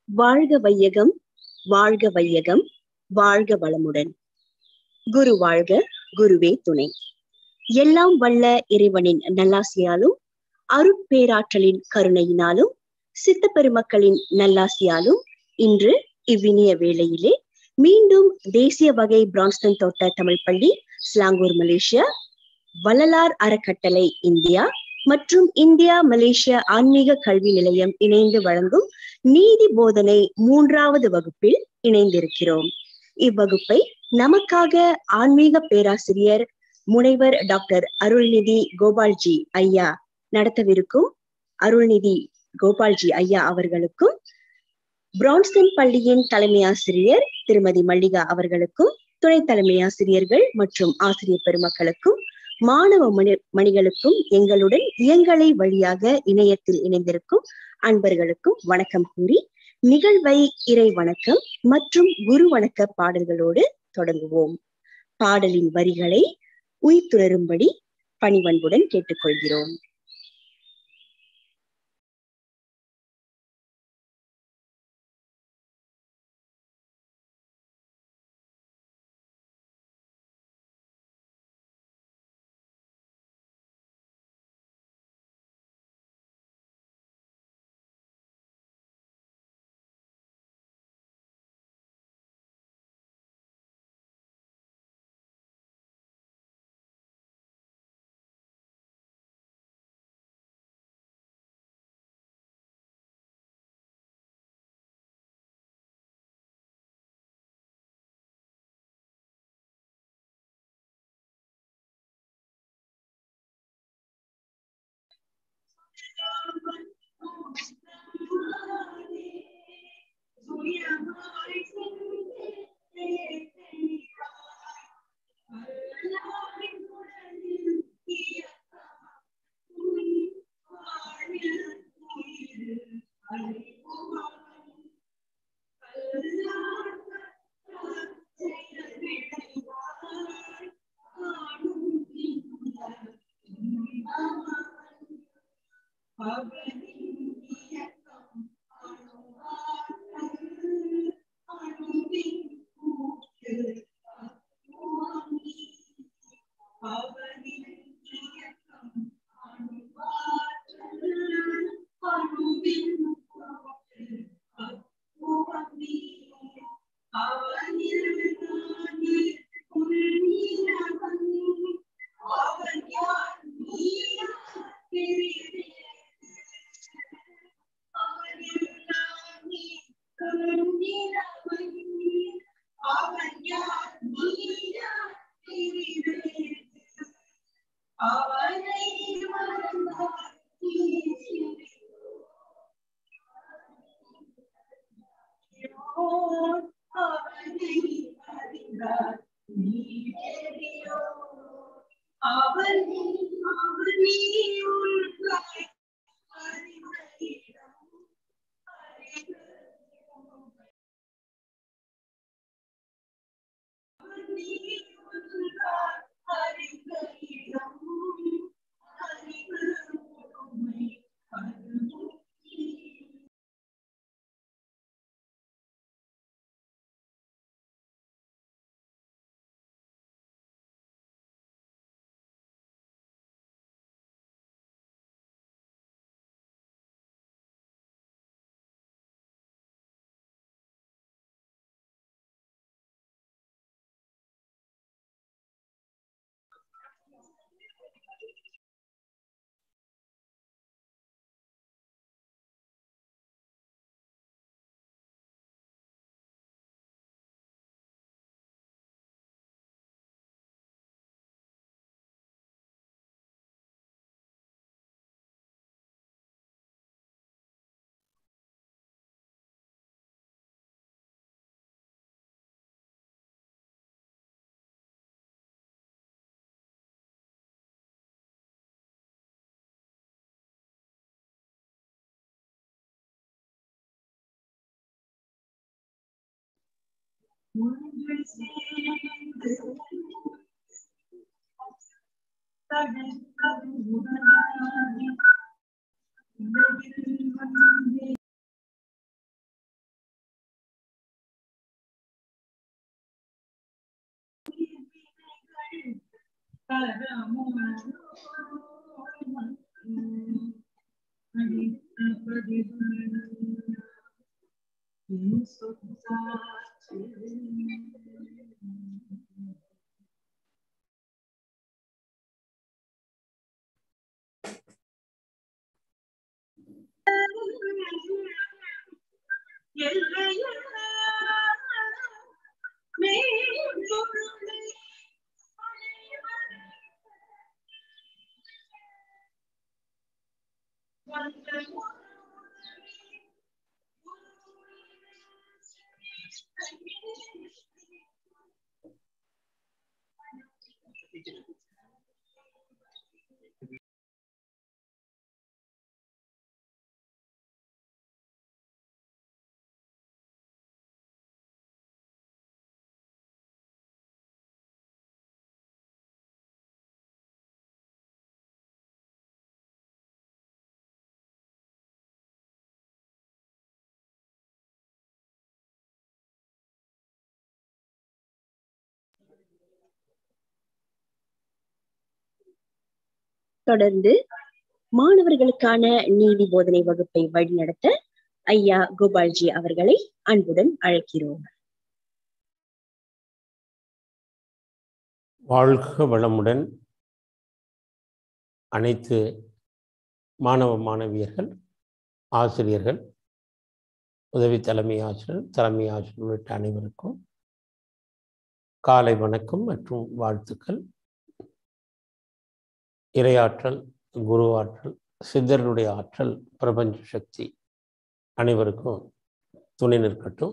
வாழ்க வையகம் வாழ்க வையகம் வாழ்க வளமுடன் குரு வாழ்க குருவே துணை எல்லாம் வல்ல இறைவனின் நல்லாசியாலும் அருட்பேராற்றலின் கருணையினாலும் சித்த பெருமக்களின் நல்லாசியாலும் இன்று இவ்வினிய வேளையிலே மீண்டும் தேசிய வகை பிரான்ஸ்டன் தோட்ட தமிழ் பள்ளி ஸ்லாங்கூர் மலேசியா வள்ளலார் அறக்கட்டளை இந்தியா மற்றும் இந்தியா மலேசியா ஆன்மீக கல்வி நிலையம் இணைந்து வழங்கும் நீதி போதனை மூன்றாவது வகுப்பில் இணைந்திருக்கிறோம் இவ்வகுப்பை நமக்காக ஆன்மீக பேராசிரியர் முனைவர் டாக்டர் அருள்நிதி கோபால்ஜி ஐயா நடத்தவிருக்கும் அருள்நிதி கோபால்ஜி ஐயா அவர்களுக்கும் பிரான்ஸ்டன் பள்ளியின் தலைமை ஆசிரியர் திருமதி மல்லிகா அவர்களுக்கும் துணை தலைமை ஆசிரியர்கள் மற்றும் ஆசிரியர் பெருமக்களுக்கும் மாணவ மணி மணிகளுக்கும் எங்களுடன் இயங்கலை வழியாக இணையத்தில் இணைந்திருக்கும் அன்பர்களுக்கும் வணக்கம் கூறி நிகழ்வை இறை வணக்கம் மற்றும் குரு வணக்க பாடல்களோடு தொடங்குவோம் பாடலின் வரிகளை உயிர்த்துணரும்படி பணிவன்புடன் கேட்டுக்கொள்கிறோம் ஒன்று சேர்ந்து தடுக்கவும் உதவாது உலகில் வந்தே தொடர்ந்து மாணவர்களுக்கான நீதி போதனை வகுப்பை வழிநடத்த ஐயா கோபால்ஜி அவர்களை அன்புடன் அழைக்கிறோம் வாழ்க வளமுடன் அனைத்து மாணவ மாணவியர்கள் ஆசிரியர்கள் உதவி தலைமை ஆசிரியர் தலைமை ஆசிரியர் உள்ளிட்ட அனைவருக்கும் காலை வணக்கம் மற்றும் வாழ்த்துக்கள் இரையாற்றல் குருவாற்றல் சித்தர்களுடைய ஆற்றல் பிரபஞ்ச சக்தி அனைவருக்கும் துணை நிற்கட்டும்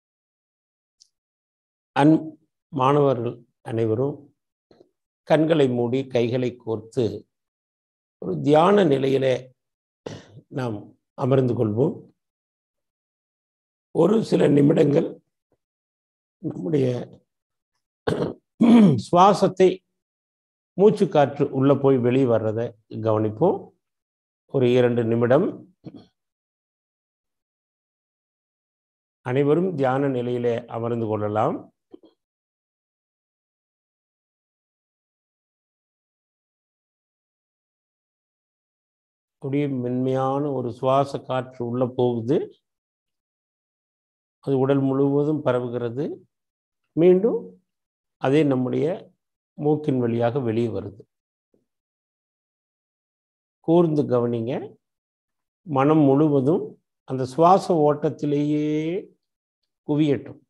அன் மாணவர்கள் அனைவரும் கண்களை மூடி கைகளை கோர்த்து ஒரு தியான நிலையிலே நாம் அமர்ந்து கொள்வோம் ஒரு சில நிமிடங்கள் நம்முடைய சுவாசத்தை மூச்சு காற்று உள்ள போய் வெளியே வர்றதை கவனிப்போம் ஒரு இரண்டு நிமிடம் அனைவரும் தியான நிலையிலே அமர்ந்து கொள்ளலாம் அப்படியே மென்மையான ஒரு சுவாச காற்று உள்ள போகுது அது உடல் முழுவதும் பரவுகிறது மீண்டும் அதே நம்முடைய மூக்கின் வழியாக வெளியே வருது கூர்ந்து கவனிங்க மனம் முழுவதும் அந்த சுவாச ஓட்டத்திலேயே குவியட்டும்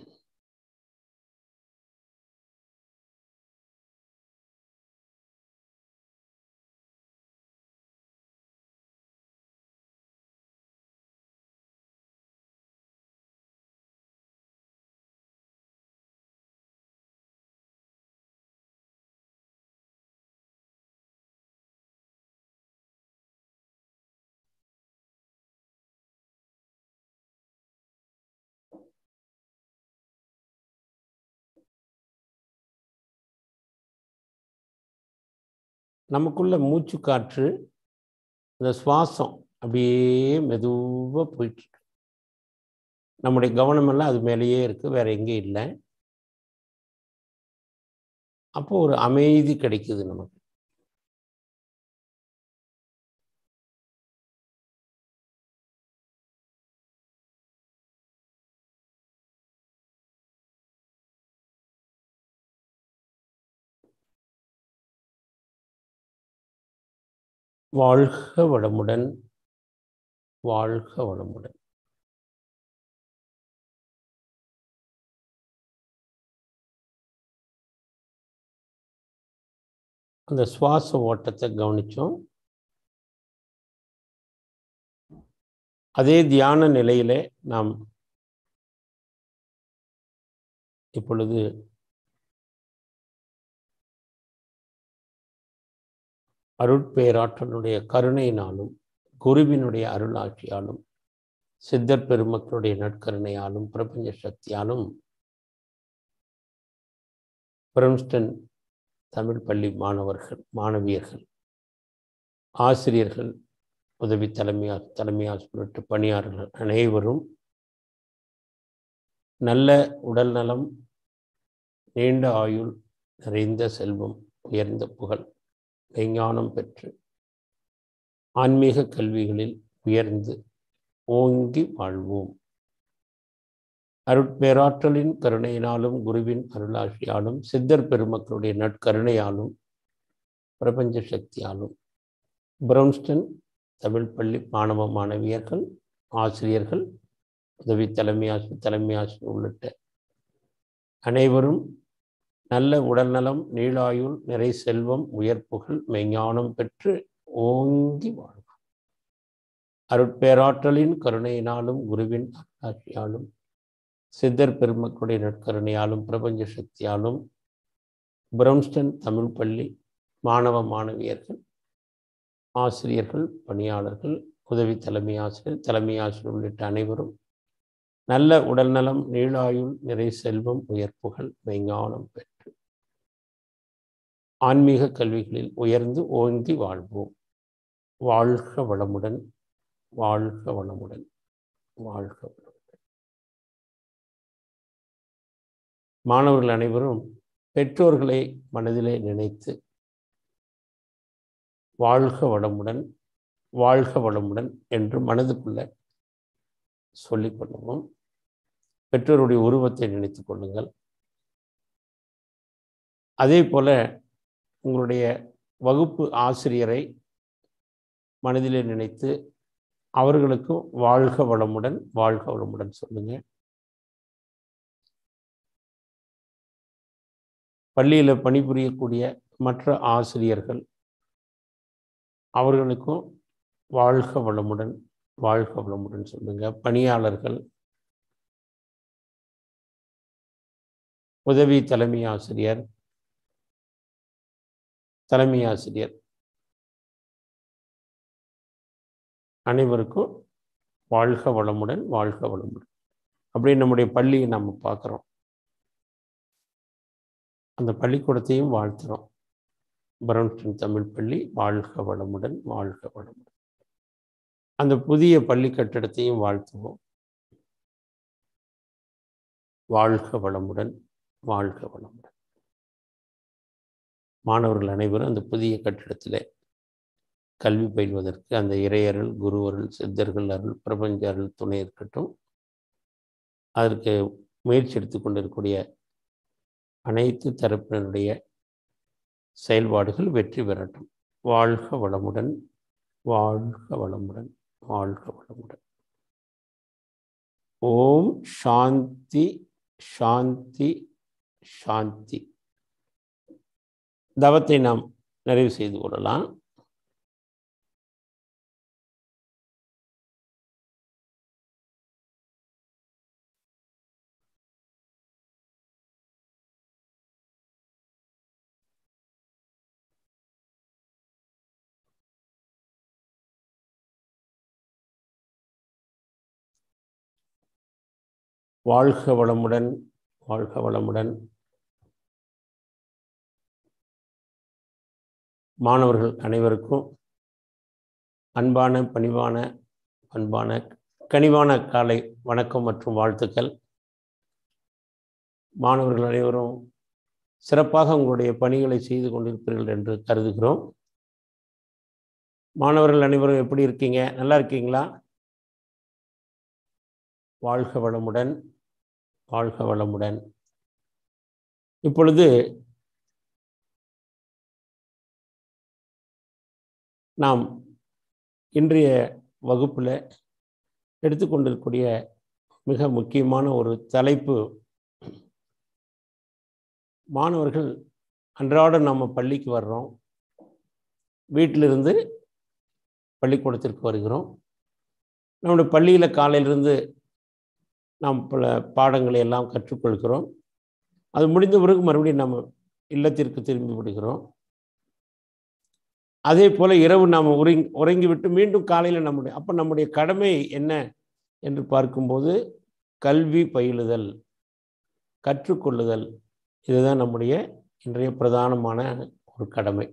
நமக்குள்ள மூச்சு காற்று இந்த சுவாசம் அப்படியே மெதுவாக போயிட்டு நம்முடைய கவனமெல்லாம் அது மேலேயே இருக்கு வேற எங்கேயும் இல்லை அப்போ ஒரு அமைதி கிடைக்குது நமக்கு வாழ்க வளமுடன் வாழ்க வளமுடன் அந்த சுவாச ஓட்டத்தை கவனிச்சோம் அதே தியான நிலையிலே நாம் இப்பொழுது அருட்பேராற்றலுடைய கருணையினாலும் குருவினுடைய அருளாட்சியாலும் சித்தர் பெருமக்களுடைய நற்கருணையாலும் பிரபஞ்ச சக்தியாலும் பிரம்ஸ்டன் தமிழ் பள்ளி மாணவர்கள் மாணவியர்கள் ஆசிரியர்கள் உதவி தலைமையா தலைமை ஆசிரியர் பணியாளர்கள் அனைவரும் நல்ல உடல் நலம் நீண்ட ஆயுள் நிறைந்த செல்வம் உயர்ந்த புகழ் மெய்ஞானம் பெற்று ஆன்மீக கல்விகளில் உயர்ந்து ஓங்கி வாழ்வோம் அருட்பேராற்றலின் கருணையினாலும் குருவின் அருளாட்சியாலும் சித்தர் பெருமக்களுடைய நற்கருணையாலும் பிரபஞ்ச சக்தியாலும் பிரவுன்ஸ்டன் தமிழ் பள்ளி மாணவ மாணவியர்கள் ஆசிரியர்கள் உதவி தலைமை ஆசிரியர் தலைமை ஆசிரியர் உள்ளிட்ட அனைவரும் நல்ல உடல்நலம் நீளாயுள் நிறை செல்வம் உயர்ப்புகள் மெய்ஞானம் பெற்று ஓங்கி வாழ்வோம் அருட்பேராற்றலின் கருணையினாலும் குருவின் அருளாட்சியாலும் சித்தர் பெருமக்களுடைய நற்கருணையாலும் பிரபஞ்ச சக்தியாலும் பிரவுன்ஸ்டன் தமிழ் பள்ளி மாணவ மாணவியர்கள் ஆசிரியர்கள் பணியாளர்கள் உதவி தலைமை ஆசிரியர் தலைமை ஆசிரியர் உள்ளிட்ட அனைவரும் நல்ல உடல்நலம் நீளாயுள் நிறை செல்வம் உயர்ப்புகள் மெய்ஞானம் பெற்று ஆன்மீக கல்விகளில் உயர்ந்து ஓங்கி வாழ்வோம் வாழ்க வளமுடன் வாழ்க வளமுடன் வாழ்க வளமுடன் மாணவர்கள் அனைவரும் பெற்றோர்களை மனதிலே நினைத்து வாழ்க வளமுடன் வாழ்க வளமுடன் என்று மனதுக்குள்ள சொல்லிக் கொள்ளுவோம் பெற்றோருடைய உருவத்தை நினைத்து கொள்ளுங்கள் அதே போல உங்களுடைய வகுப்பு ஆசிரியரை மனதிலே நினைத்து அவர்களுக்கும் வாழ்க வளமுடன் வாழ்க வளமுடன் சொல்லுங்க பள்ளியில் பணிபுரியக்கூடிய மற்ற ஆசிரியர்கள் அவர்களுக்கும் வாழ்க வளமுடன் வாழ்க வளமுடன் சொல்லுங்க பணியாளர்கள் உதவி தலைமை ஆசிரியர் தலைமை ஆசிரியர் அனைவருக்கும் வாழ்க வளமுடன் வாழ்க வளமுடன் அப்படி நம்முடைய பள்ளியை நம்ம பார்க்குறோம் அந்த பள்ளிக்கூடத்தையும் வாழ்த்துறோம் பிரவுன்ஸ்டன் தமிழ் பள்ளி வாழ்க வளமுடன் வாழ்க வளமுடன் அந்த புதிய பள்ளி கட்டிடத்தையும் வாழ்த்துவோம் வாழ்க வளமுடன் வாழ்க வளமுடன் மாணவர்கள் அனைவரும் அந்த புதிய கட்டிடத்தில் கல்வி பயில்வதற்கு அந்த இறையருள் குருவருள் சித்தர்கள் அருள் பிரபஞ்ச அருள் துணை இருக்கட்டும் அதற்கு முயற்சி எடுத்து கொண்டிருக்கக்கூடிய அனைத்து தரப்பினருடைய செயல்பாடுகள் வெற்றி பெறட்டும் வாழ்க வளமுடன் வாழ்க வளமுடன் வாழ்க வளமுடன் ஓம் சாந்தி சாந்தி சாந்தி தவத்தை நாம் நிறைவு செய்து கொள்ளலாம் வாழ்க வளமுடன் வாழ்க வளமுடன் மாணவர்கள் அனைவருக்கும் அன்பான பணிவான அன்பான கனிவான காலை வணக்கம் மற்றும் வாழ்த்துக்கள் மாணவர்கள் அனைவரும் சிறப்பாக உங்களுடைய பணிகளை செய்து கொண்டிருப்பீர்கள் என்று கருதுகிறோம் மாணவர்கள் அனைவரும் எப்படி இருக்கீங்க நல்லா இருக்கீங்களா வாழ்க வளமுடன் வாழ்க வளமுடன் இப்பொழுது நாம் இன்றைய வகுப்பில் எடுத்துக்கொண்டிருக்கூடிய மிக முக்கியமான ஒரு தலைப்பு மாணவர்கள் அன்றாட நம்ம பள்ளிக்கு வர்றோம் வீட்டிலிருந்து பள்ளிக்கூடத்திற்கு வருகிறோம் நம்முடைய பள்ளியில் காலையிலிருந்து நாம் பல பாடங்களை எல்லாம் கற்றுக்கொள்கிறோம் அது முடிந்த பிறகு மறுபடியும் நம்ம இல்லத்திற்கு திரும்பி விடுகிறோம் அதே போல் இரவு நாம் உறங்கி உறங்கிவிட்டு மீண்டும் காலையில் நம்முடைய அப்போ நம்முடைய கடமை என்ன என்று பார்க்கும்போது கல்வி பயிலுதல் கற்றுக்கொள்ளுதல் இதுதான் நம்முடைய இன்றைய பிரதானமான ஒரு கடமை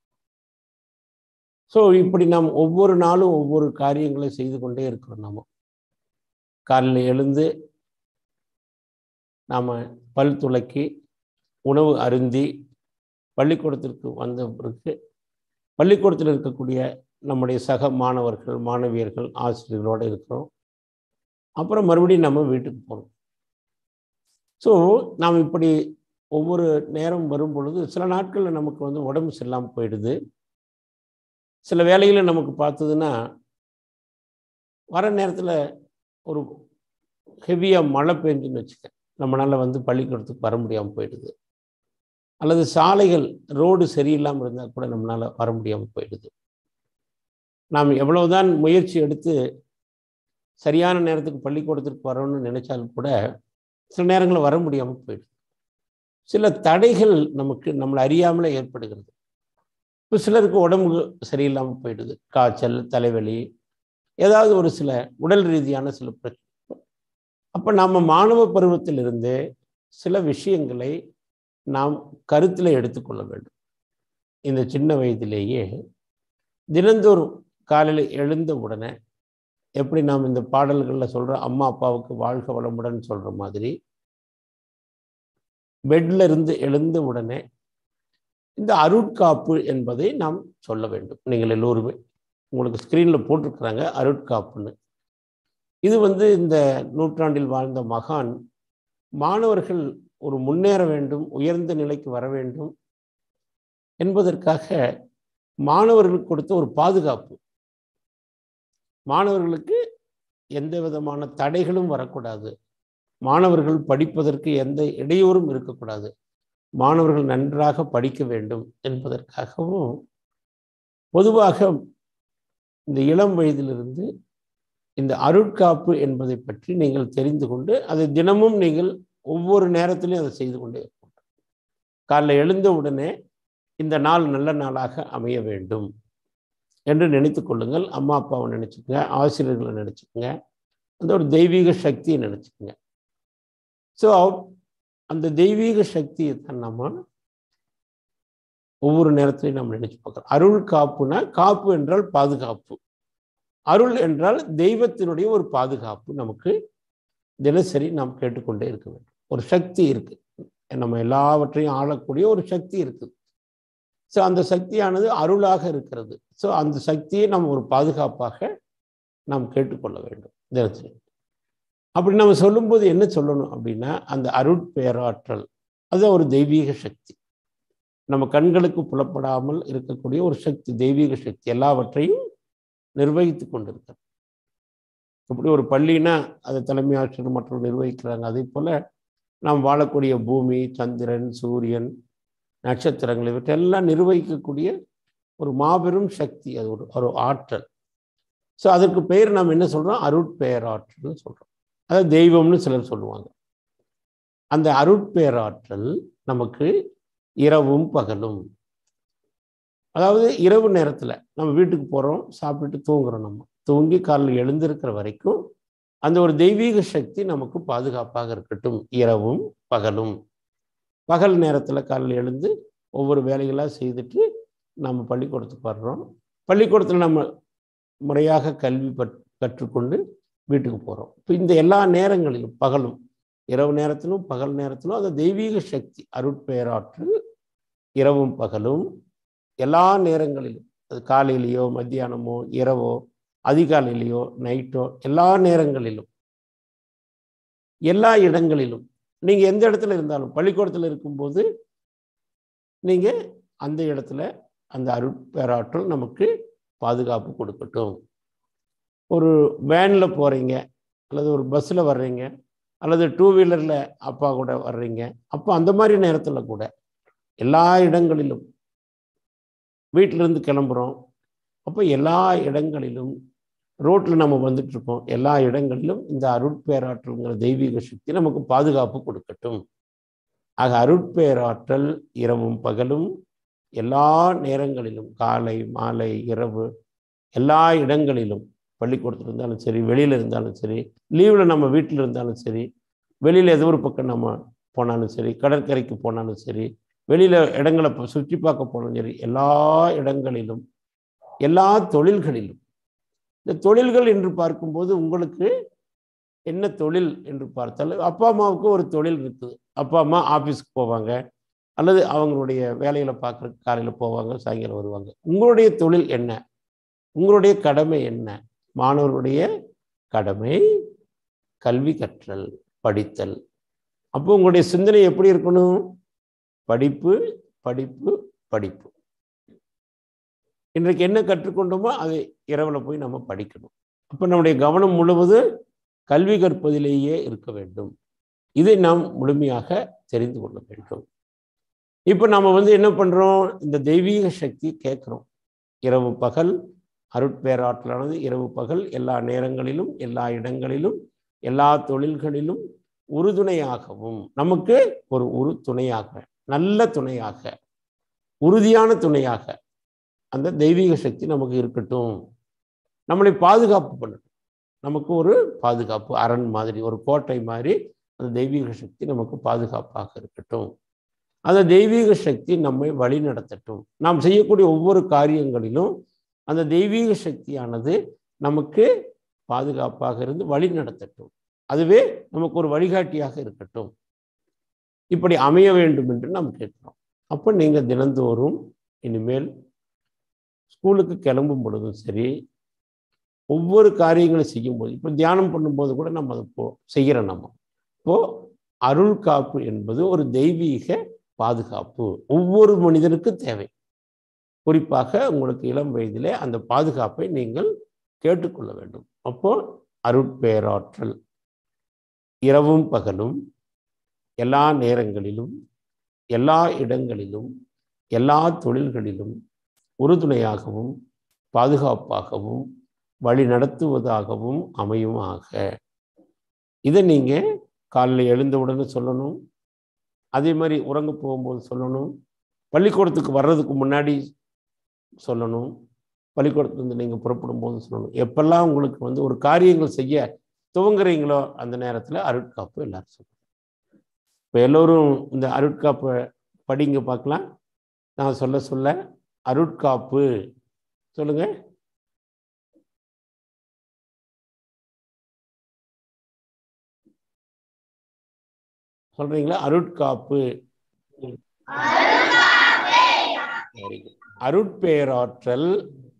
ஸோ இப்படி நாம் ஒவ்வொரு நாளும் ஒவ்வொரு காரியங்களை செய்து கொண்டே இருக்கிறோம் நாம் காலையில் எழுந்து நாம் பல் துளக்கி உணவு அருந்தி பள்ளிக்கூடத்திற்கு வந்த பிறகு பள்ளிக்கூடத்தில் இருக்கக்கூடிய நம்முடைய சக மாணவர்கள் மாணவியர்கள் ஆசிரியர்களோடு இருக்கிறோம் அப்புறம் மறுபடியும் நம்ம வீட்டுக்கு போகிறோம் ஸோ நாம் இப்படி ஒவ்வொரு நேரம் வரும் பொழுது சில நாட்களில் நமக்கு வந்து உடம்பு சரியில்லாமல் போயிடுது சில வேலைகளை நமக்கு பார்த்ததுன்னா வர நேரத்தில் ஒரு ஹெவியாக மழை பெஞ்சுன்னு வச்சுக்க நம்மளால் வந்து பள்ளிக்கூடத்துக்கு வர முடியாமல் போயிடுது அல்லது சாலைகள் ரோடு சரியில்லாமல் இருந்தால் கூட நம்மளால் வர முடியாமல் போயிடுது நாம் எவ்வளவுதான் முயற்சி எடுத்து சரியான நேரத்துக்கு பள்ளிக்கூடத்திற்கு வரணும்னு நினைச்சாலும் கூட சில நேரங்களில் வர முடியாமல் போயிடுது சில தடைகள் நமக்கு நம்மளை அறியாமலே ஏற்படுகிறது இப்போ சிலருக்கு உடம்பு சரியில்லாமல் போயிடுது காய்ச்சல் தலைவலி ஏதாவது ஒரு சில உடல் ரீதியான சில பிரச்சனை அப்போ நம்ம மாணவ பருவத்திலிருந்தே சில விஷயங்களை நாம் கருத்தில் எடுத்துக்கொள்ள வேண்டும் இந்த சின்ன வயதிலேயே தினந்தோறும் காலையில் எழுந்த உடனே எப்படி நாம் இந்த பாடல்களில் சொல்கிற அம்மா அப்பாவுக்கு வாழ்க வளமுடன் சொல்கிற மாதிரி பெட்ல இருந்து எழுந்த உடனே இந்த அருட்காப்பு என்பதை நாம் சொல்ல வேண்டும் நீங்கள் எல்லோருமே உங்களுக்கு ஸ்க்ரீனில் போட்டிருக்கிறாங்க அருட்காப்புன்னு இது வந்து இந்த நூற்றாண்டில் வாழ்ந்த மகான் மாணவர்கள் ஒரு முன்னேற வேண்டும் உயர்ந்த நிலைக்கு வர வேண்டும் என்பதற்காக மாணவர்களுக்கு கொடுத்த ஒரு பாதுகாப்பு மாணவர்களுக்கு எந்த விதமான தடைகளும் வரக்கூடாது மாணவர்கள் படிப்பதற்கு எந்த இடையூறும் இருக்கக்கூடாது மாணவர்கள் நன்றாக படிக்க வேண்டும் என்பதற்காகவும் பொதுவாக இந்த இளம் வயதிலிருந்து இந்த அருட்காப்பு என்பதை பற்றி நீங்கள் தெரிந்து கொண்டு அதை தினமும் நீங்கள் ஒவ்வொரு நேரத்திலையும் அதை செய்து கொண்டே இருக்கும் காலைல எழுந்த உடனே இந்த நாள் நல்ல நாளாக அமைய வேண்டும் என்று நினைத்து கொள்ளுங்கள் அம்மா அப்பாவை நினச்சிக்கோங்க ஆசிரியர்களை நினச்சிக்கோங்க அந்த ஒரு தெய்வீக சக்தியை நினச்சிக்கோங்க ஸோ அந்த தெய்வீக சக்தியை தான் நம்ம ஒவ்வொரு நேரத்திலையும் நம்ம நினைச்சு பார்க்குறோம் அருள் காப்புனா காப்பு என்றால் பாதுகாப்பு அருள் என்றால் தெய்வத்தினுடைய ஒரு பாதுகாப்பு நமக்கு தினசரி நாம் கேட்டுக்கொண்டே இருக்க வேண்டும் ஒரு சக்தி இருக்கு நம்ம எல்லாவற்றையும் ஆளக்கூடிய ஒரு சக்தி இருக்குது ஸோ அந்த சக்தியானது அருளாக இருக்கிறது ஸோ அந்த சக்தியை நம்ம ஒரு பாதுகாப்பாக நாம் கேட்டுக்கொள்ள வேண்டும் தினசரி அப்படி நம்ம சொல்லும்போது என்ன சொல்லணும் அப்படின்னா அந்த அருட்பேராற்றல் அதுதான் ஒரு தெய்வீக சக்தி நம்ம கண்களுக்கு புலப்படாமல் இருக்கக்கூடிய ஒரு சக்தி தெய்வீக சக்தி எல்லாவற்றையும் நிர்வகித்து கொண்டிருக்கிறது இப்படி ஒரு பள்ளினா அதை தலைமை ஆசிரியர் மற்றும் நிர்வகிக்கிறாங்க அதே போல நாம் வாழக்கூடிய பூமி சந்திரன் சூரியன் நட்சத்திரங்கள் இவற்றெல்லாம் நிர்வகிக்கக்கூடிய ஒரு மாபெரும் சக்தி அது ஒரு ஒரு ஆற்றல் ஸோ அதற்கு பெயர் நாம் என்ன சொல்கிறோம் அருட்பேராற்றல்னு சொல்கிறோம் அதாவது தெய்வம்னு சிலர் சொல்லுவாங்க அந்த அருட்பேராற்றல் நமக்கு இரவும் பகலும் அதாவது இரவு நேரத்தில் நம்ம வீட்டுக்கு போகிறோம் சாப்பிட்டு தூங்குறோம் நம்ம தூங்கி காலையில் எழுந்திருக்கிற வரைக்கும் அந்த ஒரு தெய்வீக சக்தி நமக்கு பாதுகாப்பாக இருக்கட்டும் இரவும் பகலும் பகல் நேரத்தில் காலையில் எழுந்து ஒவ்வொரு வேலைகளாக செய்துட்டு நம்ம பள்ளிக்கூடத்துக்கு வர்றோம் பள்ளிக்கூடத்தில் நம்ம முறையாக கல்வி பற் கற்றுக்கொண்டு வீட்டுக்கு போகிறோம் இப்போ இந்த எல்லா நேரங்களிலும் பகலும் இரவு நேரத்திலும் பகல் நேரத்திலும் அந்த தெய்வீக சக்தி அருட்பெயராற்றல் இரவும் பகலும் எல்லா நேரங்களிலும் அது காலையிலேயோ மத்தியானமோ இரவோ அதிகாலையிலேயோ நைட்டோ எல்லா நேரங்களிலும் எல்லா இடங்களிலும் நீங்கள் எந்த இடத்துல இருந்தாலும் பள்ளிக்கூடத்தில் இருக்கும்போது நீங்கள் அந்த இடத்துல அந்த அருட்பேராற்றல் நமக்கு பாதுகாப்பு கொடுக்கட்டும் ஒரு வேனில் போகிறீங்க அல்லது ஒரு பஸ்ஸில் வர்றீங்க அல்லது டூ வீலரில் அப்பா கூட வர்றீங்க அப்போ அந்த மாதிரி நேரத்தில் கூட எல்லா இடங்களிலும் வீட்டிலேருந்து கிளம்புறோம் அப்போ எல்லா இடங்களிலும் ரோட்டில் நம்ம வந்துட்டு இருக்கோம் எல்லா இடங்களிலும் இந்த அருட்பேராற்றல்ங்கிற தெய்வீக சக்தி நமக்கு பாதுகாப்பு கொடுக்கட்டும் ஆக அருட்பேராற்றல் இரவும் பகலும் எல்லா நேரங்களிலும் காலை மாலை இரவு எல்லா இடங்களிலும் பள்ளிக்கூடத்தில் இருந்தாலும் சரி வெளியில் இருந்தாலும் சரி லீவில் நம்ம வீட்டில் இருந்தாலும் சரி வெளியில் ஏதோ ஒரு பக்கம் நம்ம போனாலும் சரி கடற்கரைக்கு போனாலும் சரி வெளியில் இடங்களை சுற்றி பார்க்க போனாலும் சரி எல்லா இடங்களிலும் எல்லா தொழில்களிலும் இந்த தொழில்கள் என்று பார்க்கும்போது உங்களுக்கு என்ன தொழில் என்று பார்த்தால் அப்பா அம்மாவுக்கு ஒரு தொழில் இருக்குது அப்பா அம்மா ஆஃபீஸ்க்கு போவாங்க அல்லது அவங்களுடைய வேலைகளை பார்க்குறதுக்கு காலையில் போவாங்க சாயங்காலம் வருவாங்க உங்களுடைய தொழில் என்ன உங்களுடைய கடமை என்ன மாணவர்களுடைய கடமை கல்வி கற்றல் படித்தல் அப்போ உங்களுடைய சிந்தனை எப்படி இருக்கணும் படிப்பு படிப்பு படிப்பு இன்றைக்கு என்ன கற்றுக்கொண்டோமோ அதை இரவில் போய் நம்ம படிக்கணும் அப்போ நம்முடைய கவனம் முழுவதும் கல்வி கற்பதிலேயே இருக்க வேண்டும் இதை நாம் முழுமையாக தெரிந்து கொள்ள வேண்டும் இப்போ நம்ம வந்து என்ன பண்ணுறோம் இந்த தெய்வீக சக்தி கேட்குறோம் இரவு பகல் அருட்பேராற்றலானது இரவு பகல் எல்லா நேரங்களிலும் எல்லா இடங்களிலும் எல்லா தொழில்களிலும் உறுதுணையாகவும் நமக்கு ஒரு உரு துணையாக நல்ல துணையாக உறுதியான துணையாக அந்த தெய்வீக சக்தி நமக்கு இருக்கட்டும் நம்மளை பாதுகாப்பு பண்ணட்டும் நமக்கு ஒரு பாதுகாப்பு அரண் மாதிரி ஒரு கோட்டை மாதிரி அந்த தெய்வீக சக்தி நமக்கு பாதுகாப்பாக இருக்கட்டும் அந்த தெய்வீக சக்தி நம்மை வழி நடத்தட்டும் நாம் செய்யக்கூடிய ஒவ்வொரு காரியங்களிலும் அந்த தெய்வீக சக்தியானது நமக்கு பாதுகாப்பாக இருந்து வழி நடத்தட்டும் அதுவே நமக்கு ஒரு வழிகாட்டியாக இருக்கட்டும் இப்படி அமைய வேண்டும் என்று நாம் கேட்கிறோம் அப்போ நீங்கள் தினந்தோறும் இனிமேல் ஸ்கூலுக்கு கிளம்பும் பொழுதும் சரி ஒவ்வொரு காரியங்களும் செய்யும்போது இப்போ தியானம் பண்ணும்போது கூட நம்ம அதை போ செய்கிறோம் நம்ம இப்போ அருள் காப்பு என்பது ஒரு தெய்வீக பாதுகாப்பு ஒவ்வொரு மனிதனுக்கும் தேவை குறிப்பாக உங்களுக்கு இளம் வயதிலே அந்த பாதுகாப்பை நீங்கள் கேட்டுக்கொள்ள வேண்டும் அப்போ அருட்பேராற்றல் இரவும் பகலும் எல்லா நேரங்களிலும் எல்லா இடங்களிலும் எல்லா தொழில்களிலும் உறுதுணையாகவும் பாதுகாப்பாகவும் வழி நடத்துவதாகவும் அமையுமாக இதை நீங்கள் காலையில் எழுந்தவுடனே சொல்லணும் அதே மாதிரி உறங்க போகும்போது சொல்லணும் பள்ளிக்கூடத்துக்கு வர்றதுக்கு முன்னாடி சொல்லணும் பள்ளிக்கூடத்துலேருந்து நீங்கள் புறப்படும் போது சொல்லணும் எப்பெல்லாம் உங்களுக்கு வந்து ஒரு காரியங்கள் செய்ய துவங்குறீங்களோ அந்த நேரத்தில் அருட்காப்பு எல்லாரும் சொல்லணும் இப்போ எல்லோரும் இந்த அருட்காப்பை படிங்க பார்க்கலாம் நான் சொல்ல சொல்ல அருட்காப்பு சொல்லுங்க சொல்றீங்களா அருட்காப்பு வெரி குட் அருட்பேராற்றல்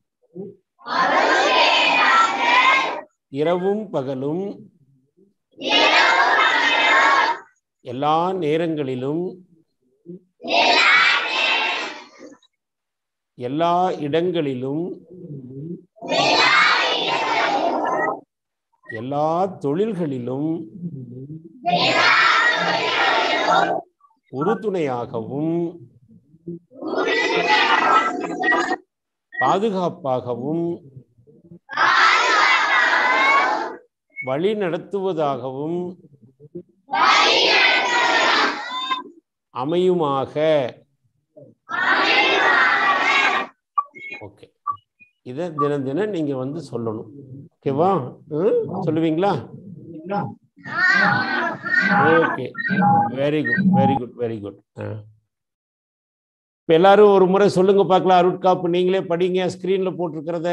இரவும் பகலும் எல்லா நேரங்களிலும் எல்லா இடங்களிலும் எல்லா தொழில்களிலும் உறுதுணையாகவும் பாதுகாப்பாகவும் வழி நடத்துவதாகவும் அமையுமாக ஓகே இதை தினம் தினம் நீங்க வந்து சொல்லணும் ஓகேவா ம்? சொல்லுவீங்களா okay very good very good very good இப்போ எல்லாரும் ஒரு முறை சொல்லுங்க பார்க்கலாம் அருட்காப்பு நீங்களே படிங்க ஸ்க்ரீன்ல போட்டிருக்கிறத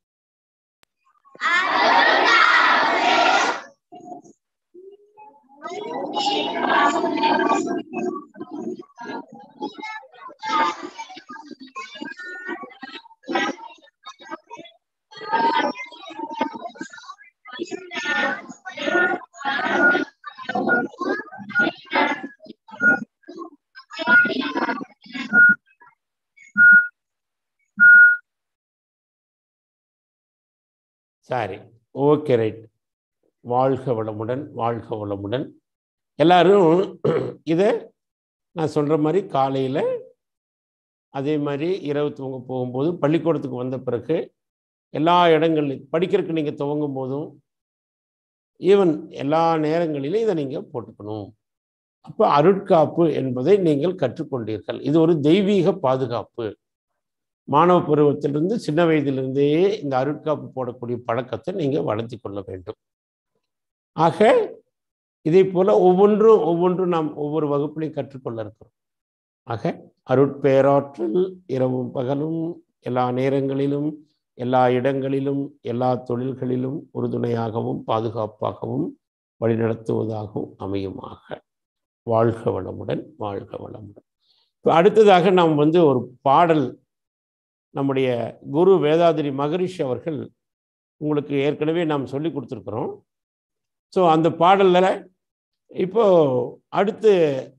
சரி ஓகே ரைட் வாழ்க வளமுடன் வாழ்க வளமுடன் எல்லாரும் இதை நான் சொல்கிற மாதிரி காலையில் அதே மாதிரி இரவு தூங்க போகும்போது பள்ளிக்கூடத்துக்கு வந்த பிறகு எல்லா இடங்கள்லையும் படிக்கிறதுக்கு நீங்கள் துவங்கும் போதும் ஈவன் எல்லா நேரங்களிலும் இதை நீங்கள் போட்டுக்கணும் அப்போ அருட்காப்பு என்பதை நீங்கள் கற்றுக்கொண்டீர்கள் இது ஒரு தெய்வீக பாதுகாப்பு மாணவ பருவத்திலிருந்து சின்ன வயதிலிருந்தே இந்த அருட்காப்பு போடக்கூடிய பழக்கத்தை நீங்கள் வளர்த்தி கொள்ள வேண்டும் ஆக இதே போல ஒவ்வொன்றும் ஒவ்வொன்றும் நாம் ஒவ்வொரு வகுப்பிலையும் கற்றுக்கொள்ள இருக்கிறோம் ஆக அருட்பேராற்றல் இரவும் பகலும் எல்லா நேரங்களிலும் எல்லா இடங்களிலும் எல்லா தொழில்களிலும் உறுதுணையாகவும் பாதுகாப்பாகவும் வழிநடத்துவதாகவும் அமையுமாக வாழ்க வளமுடன் வாழ்க வளமுடன் இப்போ அடுத்ததாக நாம் வந்து ஒரு பாடல் நம்முடைய குரு வேதாதிரி மகரிஷி அவர்கள் உங்களுக்கு ஏற்கனவே நாம் சொல்லி கொடுத்துருக்குறோம் ஸோ அந்த பாடலில் இப்போ அடுத்து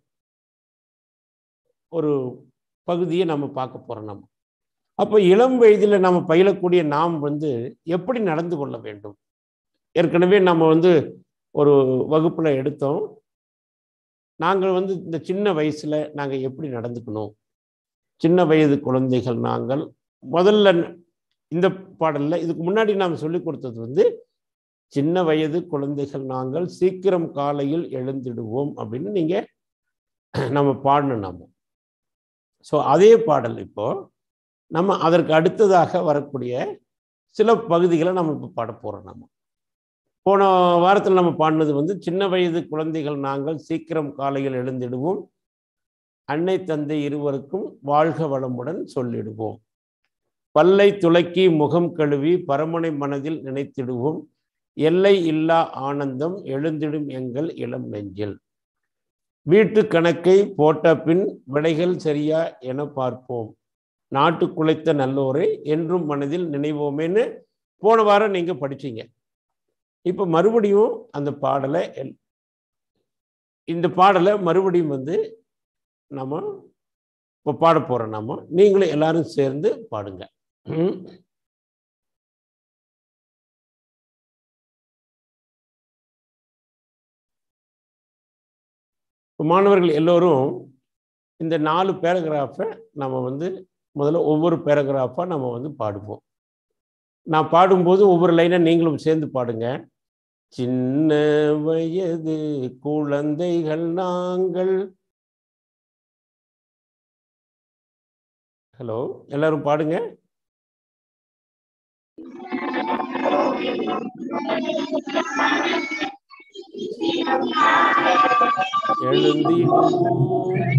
ஒரு பகுதியை நம்ம பார்க்க போகிறோம் நம்ம அப்போ இளம் வயதில் நம்ம பயிலக்கூடிய நாம் வந்து எப்படி நடந்து கொள்ள வேண்டும் ஏற்கனவே நம்ம வந்து ஒரு வகுப்பில் எடுத்தோம் நாங்கள் வந்து இந்த சின்ன வயசில் நாங்கள் எப்படி நடந்துக்கணும் சின்ன வயது குழந்தைகள் நாங்கள் முதல்ல இந்த பாடலில் இதுக்கு முன்னாடி நாம் சொல்லி கொடுத்தது வந்து சின்ன வயது குழந்தைகள் நாங்கள் சீக்கிரம் காலையில் எழுந்திடுவோம் அப்படின்னு நீங்கள் நம்ம பாடணும் நம்ம ஸோ அதே பாடல் இப்போ நம்ம அதற்கு அடுத்ததாக வரக்கூடிய சில பகுதிகளை நம்ம இப்போ பாட போகிறோம் நம்ம போன வாரத்தில் நம்ம பாடினது வந்து சின்ன வயது குழந்தைகள் நாங்கள் சீக்கிரம் காலையில் எழுந்திடுவோம் அன்னை தந்தை இருவருக்கும் வாழ்க வளமுடன் சொல்லிடுவோம் பல்லை துளக்கி முகம் கழுவி பரமனை மனதில் நினைத்திடுவோம் எல்லை இல்லா ஆனந்தம் எழுந்திடும் எங்கள் இளம் நெஞ்சில் வீட்டு கணக்கை போட்ட பின் விடைகள் சரியா என பார்ப்போம் நாட்டு குலைத்த நல்லோரை என்றும் மனதில் நினைவோமேன்னு போன வாரம் நீங்க படிச்சீங்க இப்போ மறுபடியும் அந்த பாடலை இந்த பாடலை மறுபடியும் வந்து நம்ம இப்போ பாட போகிறோம் நம்ம நீங்களும் எல்லாரும் சேர்ந்து பாடுங்க ம். இப்போ மாணவர்கள் எல்லோரும் இந்த நாலு பேராகிராஃபை நம்ம வந்து முதல்ல ஒவ்வொரு பேராகிராஃபாக நம்ம வந்து பாடுவோம் நான் பாடும்போது ஒவ்வொரு லைனை நீங்களும் சேர்ந்து பாடுங்க சின்ன வயது குழந்தைகள் நாங்கள் ஹலோ எல்லாரும் பாடுங்க எழுந்திடுவோம்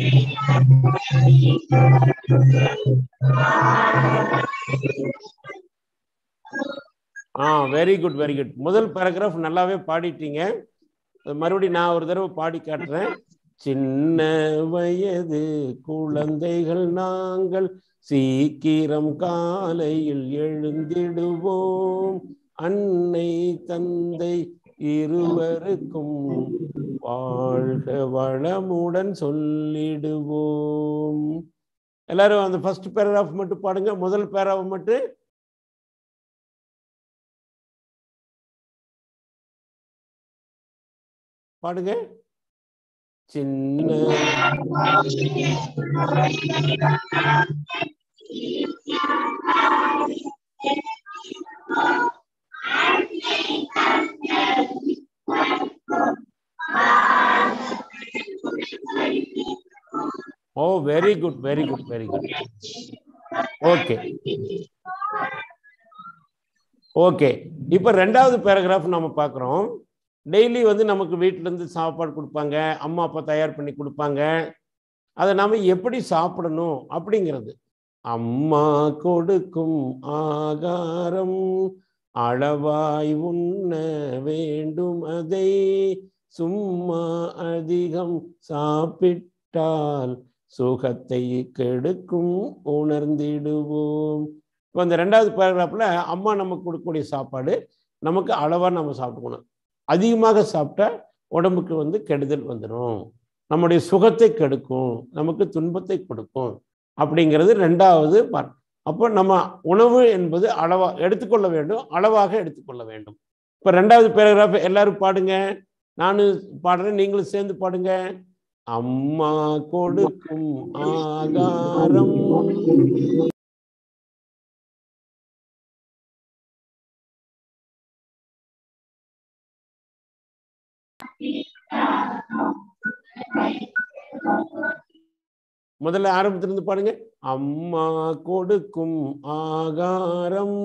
ஆ வெரி குட் வெரி குட் முதல் பேராகிராஃப் நல்லாவே பாடிட்டீங்க அது மறுபடியும் நான் ஒரு தடவை பாடி காட்டுறேன் சின்ன வயது குழந்தைகள் நாங்கள் சீக்கிரம் காலையில் எழுந்திடுவோம் அன்னை தந்தை இருவருக்கும் வாழ்க வளமுடன் சொல்லிடுவோம் எல்லாரும் அந்த ஃபர்ஸ்ட் பேராகிராஃப் மட்டும் பாடுங்க முதல் பேராவை மட்டும் பாடுங்க சின்ன ஓ very good very good very good okay okay இப்போ ரெண்டாவது பேராகிராஃப் நம்ம பார்க்குறோம் டெய்லி வந்து நமக்கு வீட்டிலேருந்து சாப்பாடு கொடுப்பாங்க அம்மா அப்பா தயார் பண்ணி கொடுப்பாங்க அதை நாம் எப்படி சாப்பிடணும் அப்படிங்கிறது அம்மா கொடுக்கும் ஆகாரம் அளவாய் உண்ண வேண்டும் அதை சும்மா அதிகம் சாப்பிட்டால் சுகத்தை கெடுக்கும் உணர்ந்திடுவோம் இப்போ இந்த ரெண்டாவது பேராகிராஃபில் அம்மா நமக்கு கொடுக்கக்கூடிய சாப்பாடு நமக்கு அளவாக நம்ம சாப்பிட்டுக்கணும் அதிகமாக சாப்பிட்டா உடம்புக்கு வந்து கெடுதல் வந்துடும் நம்முடைய சுகத்தை கெடுக்கும் நமக்கு துன்பத்தை கொடுக்கும் அப்படிங்கிறது ரெண்டாவது பார்ட் அப்போ நம்ம உணவு என்பது அளவா எடுத்துக்கொள்ள வேண்டும் அளவாக எடுத்துக்கொள்ள வேண்டும் இப்போ ரெண்டாவது பேராகிராஃப் எல்லாரும் பாடுங்க நானும் பாடுறேன் நீங்களும் சேர்ந்து பாடுங்க அம்மா கொடுக்கும் ஆகாரம் முதல்ல ஆரம்பத்திலிருந்து பாடுங்க அம்மா கொடுக்கும் ஆகாரம்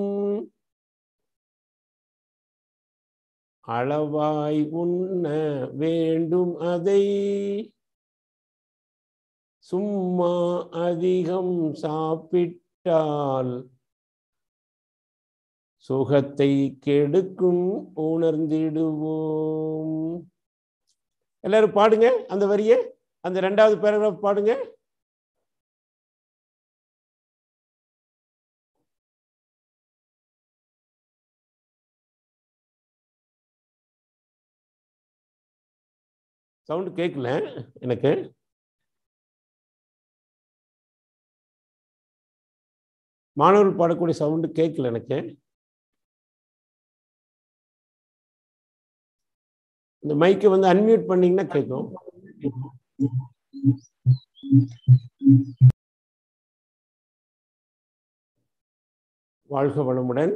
அளவாய் உண்ண வேண்டும் அதை சும்மா அதிகம் சாப்பிட்டால் சுகத்தை கெடுக்கும் உணர்ந்திடுவோம் எல்லாரும் பாடுங்க அந்த வரிய அந்த ரெண்டாவது பேராகிராஃப் பாடுங்க சவுண்டு கேட்கல எனக்கு மாணவர்கள் பாடக்கூடிய சவுண்டு கேட்கல எனக்கு இந்த மைக்கை வந்து அன்மியூட் பண்ணீங்கன்னா கேட்கும் வாழ்க வளமுடன்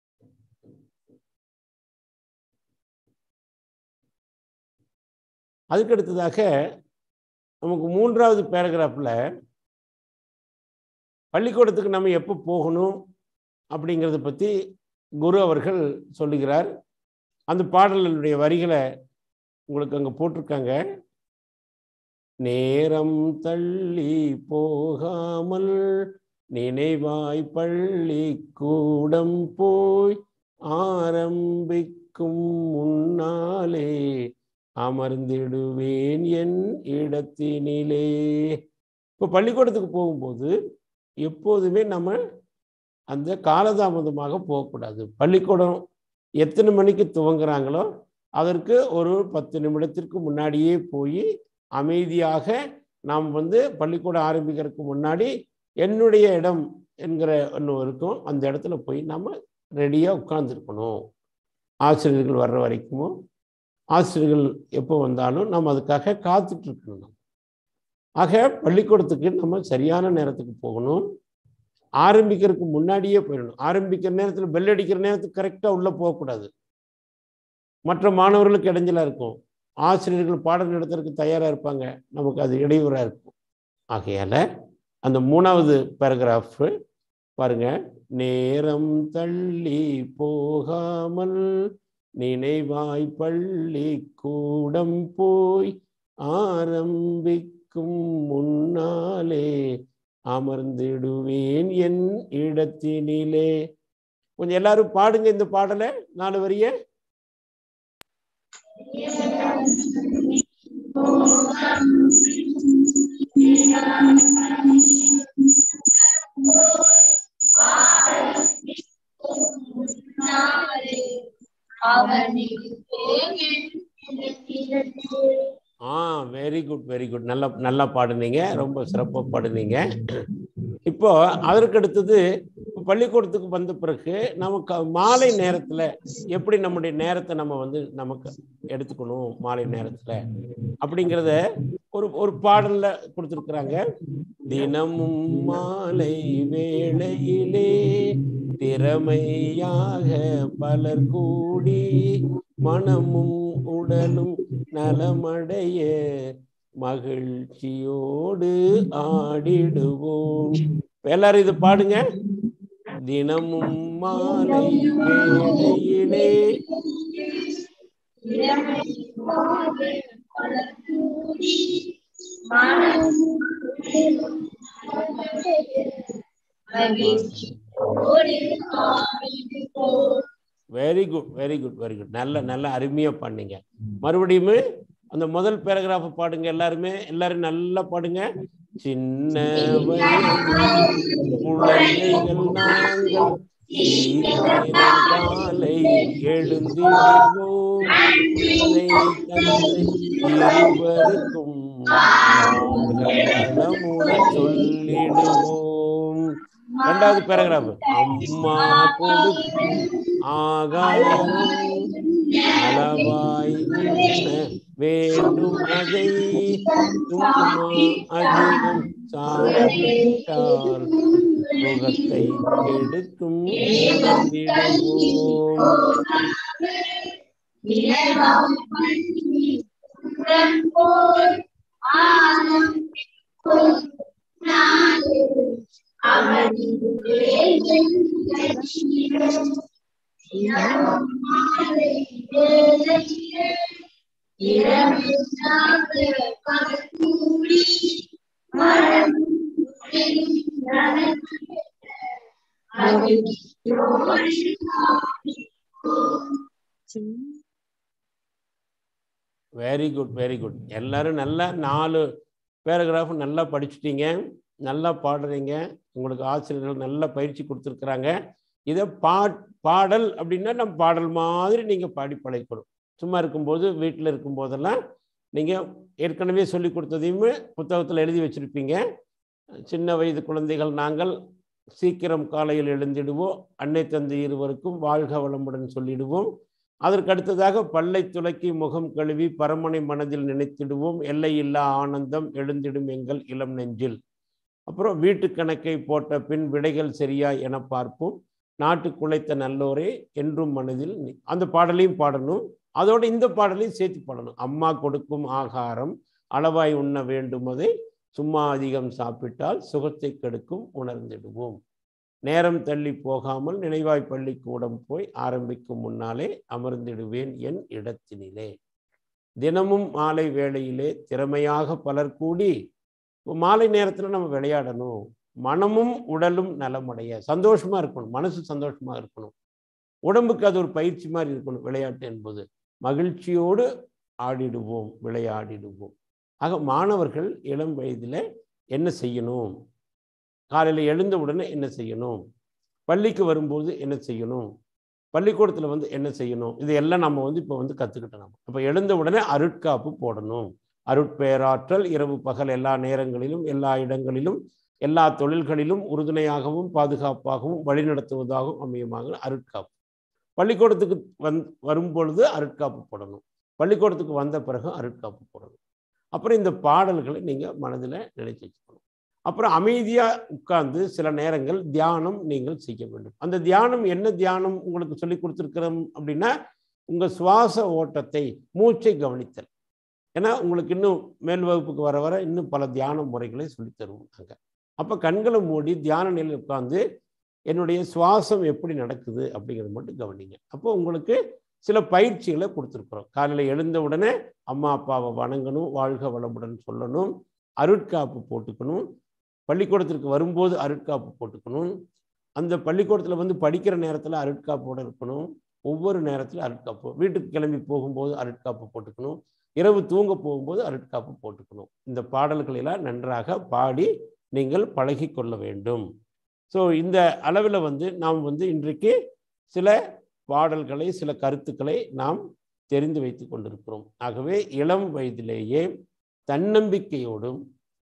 அதுக்கு அடுத்ததாக நமக்கு மூன்றாவது பேராகிராஃபில் பள்ளிக்கூடத்துக்கு நம்ம எப்போ போகணும் அப்படிங்கிறத பற்றி குரு அவர்கள் சொல்லுகிறார் அந்த பாடலுடைய வரிகளை உங்களுக்கு அங்கே போட்டிருக்காங்க நேரம் தள்ளி போகாமல் நினைவாய் பள்ளி கூடம் போய் ஆரம்பிக்கும் முன்னாலே அமர்ந்திடுவேன் என் இடத்தினிலே இப்போ பள்ளிக்கூடத்துக்கு போகும்போது எப்போதுமே நம்ம அந்த காலதாமதமாக போகக்கூடாது பள்ளிக்கூடம் எத்தனை மணிக்கு துவங்குறாங்களோ அதற்கு ஒரு பத்து நிமிடத்திற்கு முன்னாடியே போய் அமைதியாக நாம் வந்து பள்ளிக்கூடம் ஆரம்பிக்கிறதுக்கு முன்னாடி என்னுடைய இடம் என்கிற ஒன்று இருக்கும் அந்த இடத்துல போய் நம்ம ரெடியாக உட்கார்ந்துருக்கணும் ஆசிரியர்கள் வர்ற வரைக்கும் ஆசிரியர்கள் எப்போ வந்தாலும் நம்ம அதுக்காக காத்துட்டு இருக்கணும் ஆக பள்ளிக்கூடத்துக்கு நம்ம சரியான நேரத்துக்கு போகணும் ஆரம்பிக்கிறதுக்கு முன்னாடியே போயிடணும் ஆரம்பிக்கிற நேரத்தில் பெல் அடிக்கிற நேரத்துக்கு கரெக்டாக உள்ளே போகக்கூடாது மற்ற மாணவர்களுக்கு இடைஞ்சலாக இருக்கும் ஆசிரியர்கள் பாடம் நடத்துறதுக்கு தயாராக இருப்பாங்க நமக்கு அது இடையூறாக இருக்கும் ஆகையால் அந்த மூணாவது பேராகிராஃப் பாருங்க நேரம் தள்ளி போகாமல் நினைவாய் பள்ளி கூடம் போய் ஆரம்பிக்கும் முன்னாலே அமர்ந்திடுவேன் என் இடத்தினிலே கொஞ்சம் எல்லாரும் பாடுங்க இந்த பாடலை நாலு வரிய ஆ வெரி குட் வெரி குட் நல்லா நல்லா பாடுனீங்க ரொம்ப சிறப்பாக பாடுனீங்க இப்போ அதற்கு அடுத்தது பள்ளிக்கூடத்துக்கு வந்த பிறகு நமக்கு மாலை நேரத்துல எப்படி நம்முடைய நேரத்தை நம்ம வந்து நமக்கு எடுத்துக்கணும் மாலை நேரத்துல அப்படிங்கிறத ஒரு ஒரு பாடல்ல கொடுத்துருக்குறாங்க தினமும் மாலை வேளையிலே திறமையாக பலர் கூடி மனமும் உடலும் நலமடைய மகிழ்ச்சியோடு ஆடிடுவோம் எல்லாரும் இது பாடுங்க தினமும் மாலை வேளையிலே very good very good very good நல்ல நல்ல அருமையா பண்ணீங்க மறுபடியும் அந்த முதல் பேராகிராஃப் பாடுங்க எல்லாருமே எல்லாரும் நல்லா பாடுங்க சின்ன வயதில் குழந்தைகள் நாங்கள் சீக்கிரம் காலை எழுந்திடுவோம் தந்தை தந்தை இருவருக்கும் நலமுடன் சொல்லிடுவோம் ரெண்டாவது பேராகிராஃப் அம்மா கொடுக்கும் ஆகாரம் அளவாய் உண்ண வேண்டும் அதை சும்மா அதிகம் சாப்பிட்டால் முகத்தை எடுக்கும் உணர்ந்திடுவோம் வெரி குட் வெரி குட் எல்லாரும் நல்லா நாலு பேராகிராஃப் நல்லா படிச்சுட்டீங்க நல்லா பாடுறீங்க உங்களுக்கு ஆசிரியர்கள் நல்ல பயிற்சி கொடுத்துருக்குறாங்க இதை பா பாடல் அப்படின்னா நம்ம பாடல் மாதிரி நீங்கள் பாடி பழகிக்கணும் சும்மா இருக்கும்போது வீட்டில் இருக்கும்போதெல்லாம் நீங்கள் ஏற்கனவே சொல்லி கொடுத்ததையுமே புத்தகத்தில் எழுதி வச்சிருப்பீங்க சின்ன வயது குழந்தைகள் நாங்கள் சீக்கிரம் காலையில் எழுந்திடுவோம் அன்னை தந்தை இருவருக்கும் வாழ்க வளமுடன் சொல்லிடுவோம் அதற்கு அடுத்ததாக பல்லை துலக்கி முகம் கழுவி பரமனை மனதில் நினைத்திடுவோம் எல்லையில்லா ஆனந்தம் எழுந்திடும் எங்கள் இளம் நெஞ்சில் அப்புறம் வீட்டு கணக்கை போட்ட பின் விடைகள் சரியா என பார்ப்போம் நாட்டு குலைத்த நல்லோரே என்றும் மனதில் நி- அந்த பாடலையும் பாடணும் அதோட இந்த பாடலையும் சேர்த்து பாடணும் அம்மா கொடுக்கும் ஆகாரம் அளவாய் உண்ண வேண்டுமதை சும்மா அதிகம் சாப்பிட்டால் சுகத்தை கெடுக்கும் உணர்ந்திடுவோம் நேரம் தள்ளி போகாமல் நினைவாய் பள்ளிக்கூடம் போய் ஆரம்பிக்கும் முன்னாலே அமர்ந்திடுவேன் என் இடத்தினிலே தினமும் மாலை வேளையிலே திறமையாக பலர் கூடி இப்போ மாலை நேரத்தில் நம்ம விளையாடணும் மனமும் உடலும் நலமடைய சந்தோஷமா இருக்கணும் மனசு சந்தோஷமா இருக்கணும் உடம்புக்கு அது ஒரு பயிற்சி மாதிரி இருக்கணும் விளையாட்டு என்பது மகிழ்ச்சியோடு ஆடிடுவோம் விளையாடிடுவோம் ஆக மாணவர்கள் இளம் வயதில் என்ன செய்யணும் காலையில் எழுந்த உடனே என்ன செய்யணும் பள்ளிக்கு வரும்போது என்ன செய்யணும் பள்ளிக்கூடத்தில் வந்து என்ன செய்யணும் இது எல்லாம் நம்ம வந்து இப்போ வந்து கற்றுக்கிட்டோம் நம்ம அப்போ எழுந்த உடனே அருட்காப்பு போடணும் அருட்பேராற்றல் இரவு பகல் எல்லா நேரங்களிலும் எல்லா இடங்களிலும் எல்லா தொழில்களிலும் உறுதுணையாகவும் பாதுகாப்பாகவும் வழிநடத்துவதாகவும் அமையுமாக அருட்காப்பு பள்ளிக்கூடத்துக்கு வந் வரும் பொழுது அருட்காப்பு போடணும் பள்ளிக்கூடத்துக்கு வந்த பிறகு அருட்காப்பு போடணும் அப்புறம் இந்த பாடல்களை நீங்கள் மனதில் நினைச்சு வச்சுக்கணும் அப்புறம் அமைதியாக உட்கார்ந்து சில நேரங்கள் தியானம் நீங்கள் செய்ய வேண்டும் அந்த தியானம் என்ன தியானம் உங்களுக்கு சொல்லி கொடுத்துருக்கிறோம் அப்படின்னா உங்கள் சுவாச ஓட்டத்தை மூச்சை கவனித்தல் ஏன்னா உங்களுக்கு இன்னும் மேல் வகுப்புக்கு வர வர இன்னும் பல தியான முறைகளை சொல்லித் தருவோம் நாங்கள் அப்போ கண்களை மூடி தியான நிலையில் உட்கார்ந்து என்னுடைய சுவாசம் எப்படி நடக்குது அப்படிங்கிறத மட்டும் கவனிங்க அப்போ உங்களுக்கு சில பயிற்சிகளை கொடுத்துருக்குறோம் காலையில் எழுந்த உடனே அம்மா அப்பாவை வணங்கணும் வாழ்க வளமுடன் சொல்லணும் அருட்காப்பு போட்டுக்கணும் பள்ளிக்கூடத்திற்கு வரும்போது அருட்காப்பு போட்டுக்கணும் அந்த பள்ளிக்கூடத்தில் வந்து படிக்கிற நேரத்தில் அருட்காப்போடு இருக்கணும் ஒவ்வொரு நேரத்தில் அருட்காப்பு வீட்டுக்கு கிளம்பி போகும்போது அருட்காப்பு போட்டுக்கணும் இரவு தூங்க போகும்போது அருட்காப்பு போட்டுக்கணும் இந்த பாடல்களை எல்லாம் நன்றாக பாடி நீங்கள் பழகி கொள்ள வேண்டும் ஸோ இந்த அளவில் வந்து நாம் வந்து இன்றைக்கு சில பாடல்களை சில கருத்துக்களை நாம் தெரிந்து வைத்து கொண்டிருக்கிறோம் ஆகவே இளம் வயதிலேயே தன்னம்பிக்கையோடும்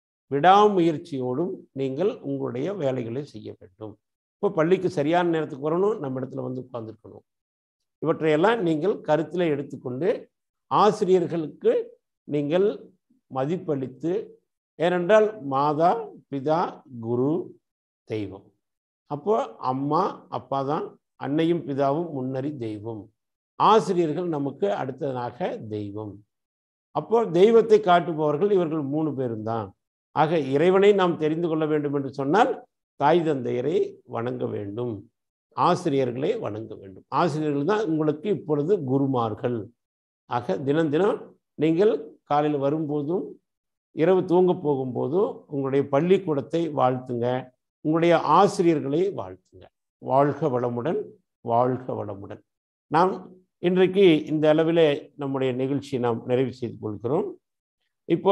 விடாமுயற்சியோடும் நீங்கள் உங்களுடைய வேலைகளை செய்ய வேண்டும் இப்போ பள்ளிக்கு சரியான நேரத்துக்கு வரணும் நம்ம இடத்துல வந்து உட்கார்ந்துருக்கணும் இவற்றையெல்லாம் நீங்கள் கருத்தில் எடுத்துக்கொண்டு ஆசிரியர்களுக்கு நீங்கள் மதிப்பளித்து ஏனென்றால் மாதா பிதா குரு தெய்வம் அப்போ அம்மா அப்பா தான் அன்னையும் பிதாவும் முன்னறி தெய்வம் ஆசிரியர்கள் நமக்கு அடுத்ததாக தெய்வம் அப்போ தெய்வத்தை காட்டுபவர்கள் இவர்கள் மூணு பேரும் தான் ஆக இறைவனை நாம் தெரிந்து கொள்ள வேண்டும் என்று சொன்னால் தாய் தந்தையரை வணங்க வேண்டும் ஆசிரியர்களை வணங்க வேண்டும் ஆசிரியர்கள் தான் உங்களுக்கு இப்பொழுது குருமார்கள் ஆக தினம் தினம் நீங்கள் காலையில் வரும்போதும் இரவு தூங்க போகும்போதும் உங்களுடைய பள்ளிக்கூடத்தை வாழ்த்துங்க உங்களுடைய ஆசிரியர்களை வாழ்த்துங்க வாழ்க வளமுடன் வாழ்க வளமுடன் நாம் இன்றைக்கு இந்த அளவில் நம்முடைய நிகழ்ச்சியை நாம் நிறைவு செய்து கொள்கிறோம் இப்போ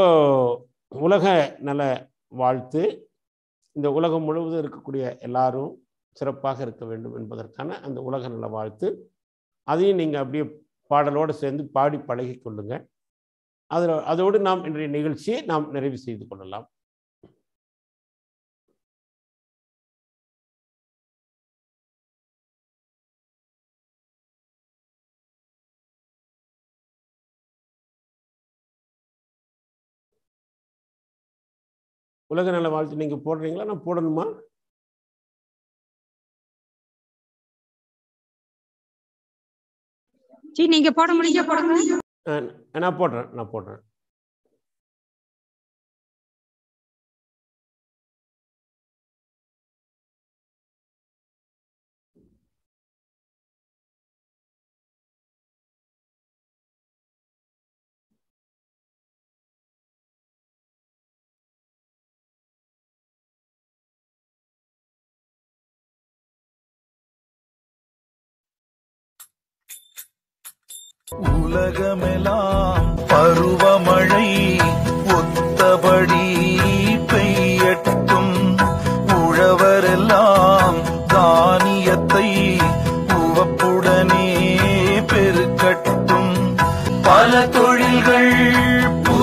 உலக நல வாழ்த்து இந்த உலகம் முழுவதும் இருக்கக்கூடிய எல்லாரும் சிறப்பாக இருக்க வேண்டும் என்பதற்கான அந்த உலக நல வாழ்த்து அதையும் நீங்கள் அப்படியே பாடலோடு சேர்ந்து பாடி பழகி கொள்ளுங்க அதில் அதோடு நாம் இன்றைய நிகழ்ச்சியை நாம் நிறைவு செய்து கொள்ளலாம் உலக நல வாழ்த்து நீங்கள் போடுறீங்களா நான் போடணுமா ஜி நீங்க போட முடிஞ்சா போடுங்க அஹ் நான் போடுறேன் நான் போடுறேன் உலகமெல்லாம் பருவமழை ஒத்தபடி பெய்யட்டும் உழவரெல்லாம் தானியத்தை உவப்புடனே பெருக்கட்டும் பல தொழில்கள்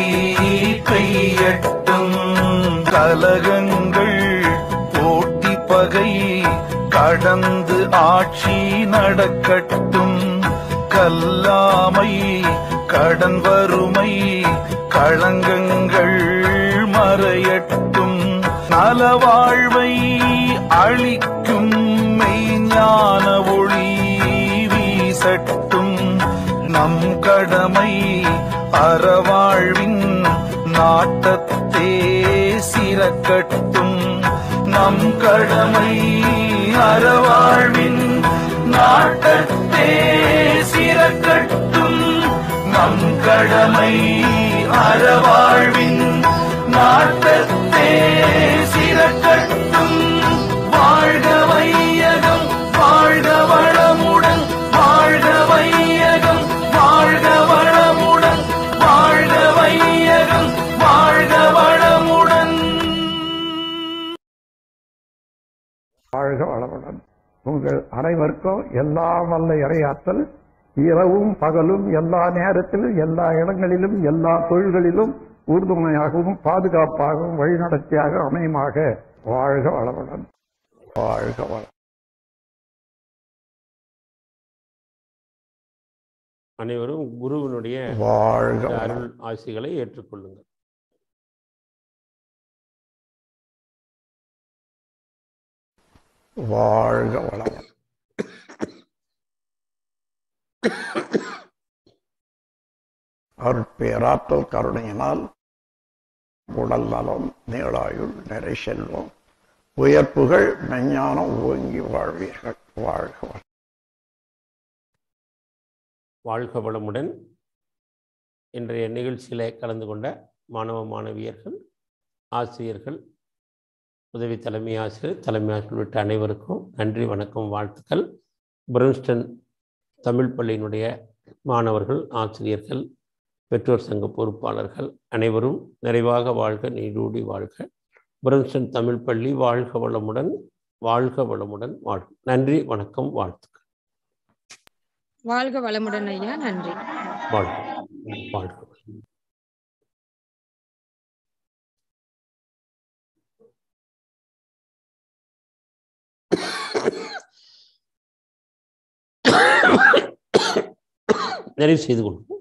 பெய்யட்டும் கலகங்கள் போட்டி பகை கடந்து ஆட்சி நடக்கட்டும் கல்லாமை கடன் வறுமை களங்கங்கள் மறையட்டும் நலவாழ்வை அளிக்கும் மெய்ஞான ஒளி வீசட்டும் நம் கடமை அறவாழ்வின் நாட்டத்தே சிறக்கட்டும் நம் கடமை அறவாழ்வின் நாட்டத்தே சிறக்கட்டும் நம் கடமை அறவாழ்வின் நாட்டத்தே சிறக்கட்டும் வாழ்க வையகம் வாழ்க வளமுடன் வாழ்க வையகம் வாழ்க வளமுடன் வாழ்க வையகம் வாழ்க வளமுடன் வாழ்க வளமுடன் உங்கள் அனைவருக்கும் எல்லாம் வல்ல இறையாற்றல் இரவும் பகலும் எல்லா நேரத்திலும் எல்லா இடங்களிலும் எல்லா தொழில்களிலும் உறுதுணையாகவும் பாதுகாப்பாகவும் வழிநடத்தியாக அமையுமாக வாழ்க வளமுடன் வாழ்க வளம் அனைவரும் குருவினுடைய வாழ்க இந்த வளம் அருள் ஆசிகளை ஏற்றுக்கொள்ளுங்கள் வாழ்க வளம் அருட்பேராற்றல் கருணையினால் உடல் நலம் நீளாயுள் நிறை செல்வம் உயர்ப்புகள் மெஞ்ஞானம் ஓங்கி வாழ்வீர்கள் வாழ்க வளம் வாழ்க வளமுடன் இன்றைய நிகழ்ச்சியிலே கலந்து கொண்ட மாணவ மாணவியர்கள் ஆசிரியர்கள் உதவி தலைமை ஆசிரியர் தலைமை ஆசிரியர் உள்ளிட்ட அனைவருக்கும் நன்றி வணக்கம் வாழ்த்துக்கள் பிரம்ஸ்டன் தமிழ் பள்ளியினுடைய மாணவர்கள் ஆசிரியர்கள் பெற்றோர் சங்க பொறுப்பாளர்கள் அனைவரும் நிறைவாக வாழ்க நீடூடி வாழ்க பிரம்ஸ்டன் தமிழ் பள்ளி வாழ்க வளமுடன் வாழ்க வளமுடன் வாழ்க நன்றி வணக்கம் வாழ்த்துக்கள் வாழ்க வளமுடன் ஐயா நன்றி வாழ்க வாழ்க நிறைவு செய்து கொள்வோம்